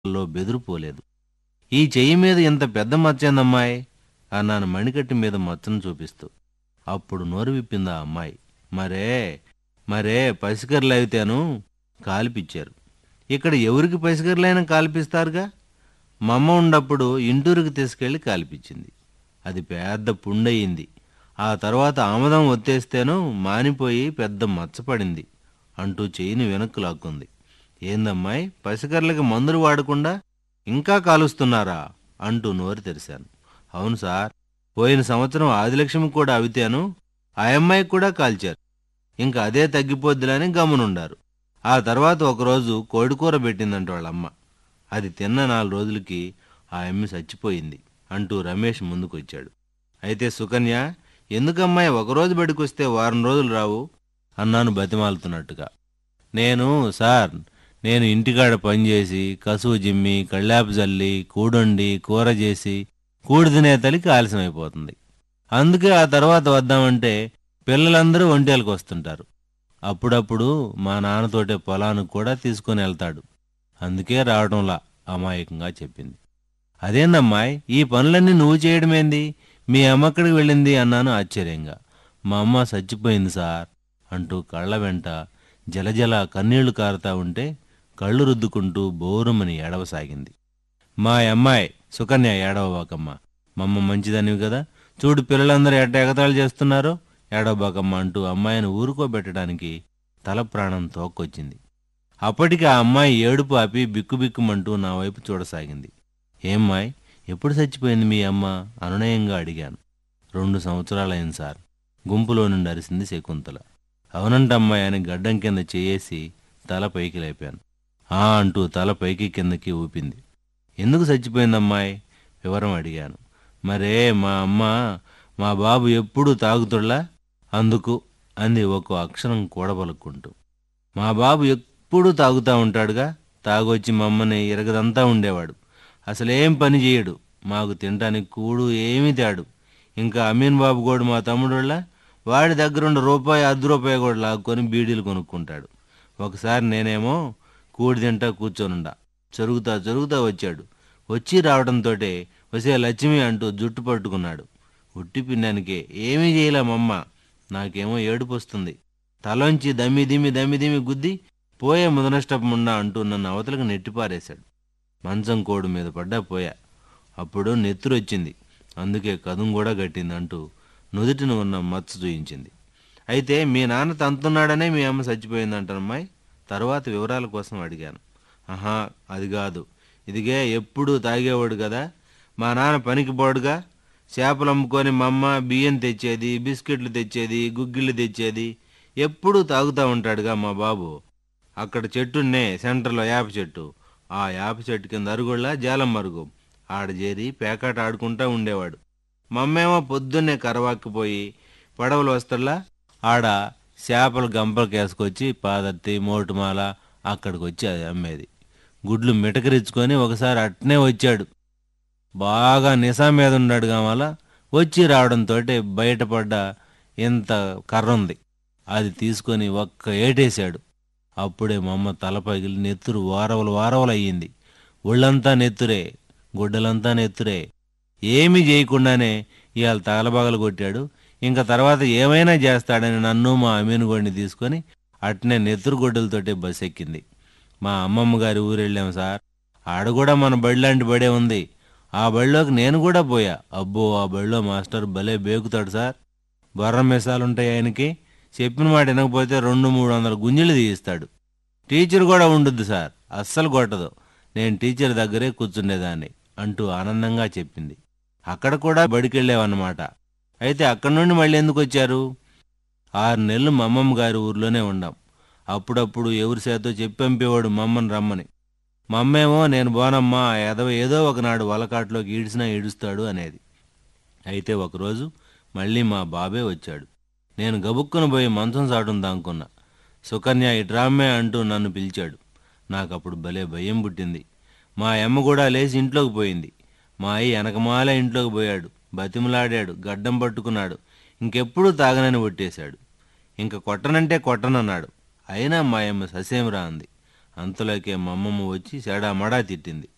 లో బెదిరిపోలేదు ఈ చెయ్యి మీద ఇంత పెద్ద మచ్చేందమ్మాయి అన్నాను మణికట్టు మీద మచ్చను చూపిస్తూ అప్పుడు నోరు విప్పిందా అమ్మాయి మరే మరే పసికర్లు అయితేను కాల్పిచ్చారు ఇక్కడ ఎవరికి పసికర్లైనా కాల్పిస్తారుగా మా అమ్మ ఉన్నప్పుడు ఇంటూరికి తీసుకెళ్లి కాల్పించింది అది పెద్ద పుండయింది ఆ తర్వాత ఆమదం ఒత్తేస్తేనూ మానిపోయి పెద్ద మచ్చపడింది అంటూ చెయ్యిని వెనక్కు లాక్కుంది ఏందమ్మాయి పసికర్లకి మందులు వాడకుండా ఇంకా కాలుస్తున్నారా అంటూ నోరు తెరిశాను అవును సార్ పోయిన సంవత్సరం ఆదిలక్ష్మి కూడా అవితాను ఆ అమ్మాయికి కూడా కాల్చారు ఇంకా అదే తగ్గిపోద్దులని గమనుండారు ఆ తర్వాత ఒకరోజు కోడికూర పెట్టిందంట వాళ్ళమ్మ అది తిన్న నాలుగు రోజులకి ఆ అమ్మి చచ్చిపోయింది అంటూ రమేష్ ముందుకొచ్చాడు అయితే సుకన్య ఎందుకమ్మాయి ఒకరోజు బడికొస్తే వారం రోజులు రావు అన్నాను బతిమాలుతున్నట్టుగా నేను సార్ నేను ఇంటికాడ పనిచేసి కసువు జిమ్మి కళ్ళాపు జల్లి కూడొండి కూర చేసి కూడి తినే తలికి ఆలస్యం అయిపోతుంది అందుకే ఆ తర్వాత వద్దామంటే పిల్లలందరూ ఒంటేలకు వస్తుంటారు అప్పుడప్పుడు మా నాన్నతోటే పొలానికి కూడా తీసుకొని వెళ్తాడు అందుకే రావడంలా అమాయకంగా చెప్పింది అదేందమ్మాయి ఈ పనులన్నీ నువ్వు చేయడమేంది మీ అమ్మ ఎక్కడికి వెళ్ళింది అన్నాను ఆశ్చర్యంగా మా అమ్మ చచ్చిపోయింది సార్ అంటూ కళ్ళ వెంట జలజల కన్నీళ్లు కారుతా ఉంటే కళ్ళు రుద్దుకుంటూ బోరుమని ఏడవసాగింది మా అమ్మాయి సుకన్య ఏడవబాకమ్మ మమ్మ మంచిదనివి కదా చూడు పిల్లలందరూ ఎట్ట ఎగతాళి చేస్తున్నారో ఏడవబాకమ్మ అంటూ అమ్మాయిని ఊరుకోబెట్టడానికి తల ప్రాణం తోక్కొచ్చింది అప్పటికి ఆ అమ్మాయి ఏడుపు ఆపి బిక్కుబిక్కుమంటూ నా వైపు చూడసాగింది ఏమ్మాయ్ ఎప్పుడు చచ్చిపోయింది మీ అమ్మ అనునయంగా అడిగాను రెండు సంవత్సరాలైంది సార్ గుంపులో నుండి అరిసింది శకుంతల అవునంటమ్మాయి అని గడ్డం కింద చేయేసి తల పైకి లేపాను ఆ అంటూ తల పైకి కిందకి ఊపింది ఎందుకు చచ్చిపోయిందమ్మాయి వివరం అడిగాను మరే మా అమ్మ మా బాబు ఎప్పుడూ తాగుతుళ్ళా అందుకు అంది ఒక్కో అక్షరం కూడబలుక్కుంటూ మా బాబు ఎప్పుడూ తాగుతా ఉంటాడుగా తాగొచ్చి మమ్మని ఇరగదంతా ఉండేవాడు అసలేం పని చేయడు మాకు తినటానికి కూడు ఏమీ తేడు ఇంకా అమీన్ బాబు కూడా మా తమ్ముడోళ్ళ వాడి దగ్గరుండి రూపాయి అర్ధ రూపాయి కూడా లాక్కొని బీడీలు కొనుక్కుంటాడు ఒకసారి నేనేమో కూడి తింటా కూర్చొనుండా జరుగుతా జరుగుతా వచ్చాడు వచ్చి రావడంతోటే వసే లక్ష్మి అంటూ జుట్టు పట్టుకున్నాడు ఉట్టి పిండానికే ఏమీ చేయలే మమ్మ నాకేమో ఏడుపు వస్తుంది తలోంచి దమ్మి దిమ్మి దమ్మి దిమ్మి గుద్ది పోయే ముదనష్టముండా అంటూ నన్ను అవతలకు నెట్టిపారేశాడు మంచం కోడు మీద పడ్డా పోయా అప్పుడు నెత్తురొచ్చింది అందుకే కదుం కూడా గట్టింది అంటూ నుదుటిన ఉన్న మచ్చ చూయించింది అయితే మీ నాన్న తంతున్నాడనే మీ అమ్మ చచ్చిపోయిందంటనమ్మాయి తర్వాత వివరాల కోసం అడిగాను ఆహా అది కాదు ఇదిగే ఎప్పుడూ తాగేవాడు కదా మా నాన్న పనికి పోడుగా చేపలు అమ్ముకొని మా అమ్మ బియ్యం తెచ్చేది బిస్కెట్లు తెచ్చేది గుగ్గిళ్ళు తెచ్చేది ఎప్పుడూ తాగుతూ ఉంటాడుగా మా బాబు అక్కడ చెట్టున్నే సెంటర్లో యాప చెట్టు ఆ యాప చెట్టు కింద అరుగుళ్ళ జాలం మరుగు ఆడ చేరి పేకాట ఆడుకుంటా ఉండేవాడు మమ్మేమో పొద్దున్నే కరవాక్కిపోయి పడవలు వస్తల్లా ఆడ చేపలు గంపలకు వేసుకొచ్చి పాదర్తి మోటుమాల అక్కడికి వచ్చి అది అమ్మేది గుడ్లు మిటకరించుకొని ఒకసారి అట్నే వచ్చాడు బాగా నిశా మీద ఉన్నాడు కావాల వచ్చి రావడంతో బయటపడ్డ ఇంత కర్ర ఉంది అది తీసుకొని ఒక్క ఏటేశాడు అప్పుడే మా అమ్మ తల పగిలి నెత్తురు వారవలు వారవలు అయ్యింది ఒళ్ళంతా నెత్తురే గుడ్డలంతా నెత్తురే ఏమీ చేయకుండానే ఇవాళ తగలబగలు కొట్టాడు ఇంకా తర్వాత ఏమైనా చేస్తాడని నన్ను మా అమీనుగోడిని తీసుకొని అట్నే నెత్తురు గొడ్డలతోటే బస్ ఎక్కింది మా అమ్మమ్మ గారి ఊరెళ్ళాం సార్ ఆడ కూడా మన బడిలాంటి బడే ఉంది ఆ బడిలోకి నేను కూడా పోయా అబ్బో ఆ బడిలో మాస్టర్ భలే బేకుతాడు సార్ బొర్ర మెసాలుంటాయి ఆయనకి చెప్పిన మాట వినకపోతే రెండు మూడు వందల గుంజలు తీయిస్తాడు టీచర్ కూడా ఉండొద్దు సార్ అస్సలు కొట్టదు నేను టీచర్ దగ్గరే కూర్చుండేదాన్ని అంటూ ఆనందంగా చెప్పింది అక్కడ కూడా బడికెళ్ళావన్నమాట అయితే అక్కడి నుండి మళ్ళీ ఎందుకు వచ్చారు ఆరు నెలలు మా అమ్మమ్మ గారి ఊర్లోనే ఉండాం అప్పుడప్పుడు ఎవరి చేతో చెప్పి పంపేవాడు మమ్మని రమ్మని మా అమ్మేమో నేను బోనమ్మా ఎదవ ఏదో ఒకనాడు వలకాట్లోకి ఈడ్చినా ఈడుస్తాడు అనేది అయితే ఒకరోజు మళ్ళీ మా బాబే వచ్చాడు నేను గబుక్కున పోయి మంచం సాటును దాంకున్నా సుకన్య ఇట్రామ్మే అంటూ నన్ను పిలిచాడు నాకప్పుడు భలే భయం పుట్టింది మా అమ్మ కూడా లేచి ఇంట్లోకి పోయింది మా అయ్య వెనకమాలే ఇంట్లోకి పోయాడు బతిమలాడాడు గడ్డం పట్టుకున్నాడు ఇంకెప్పుడు తాగనని ఒట్టేశాడు ఇంక కొట్టనంటే కొట్టనన్నాడు అయినా మా అమ్మ ససేమిరా అంది అంతలోకే మా అమ్మమ్మ వచ్చి సెడా మడా తిట్టింది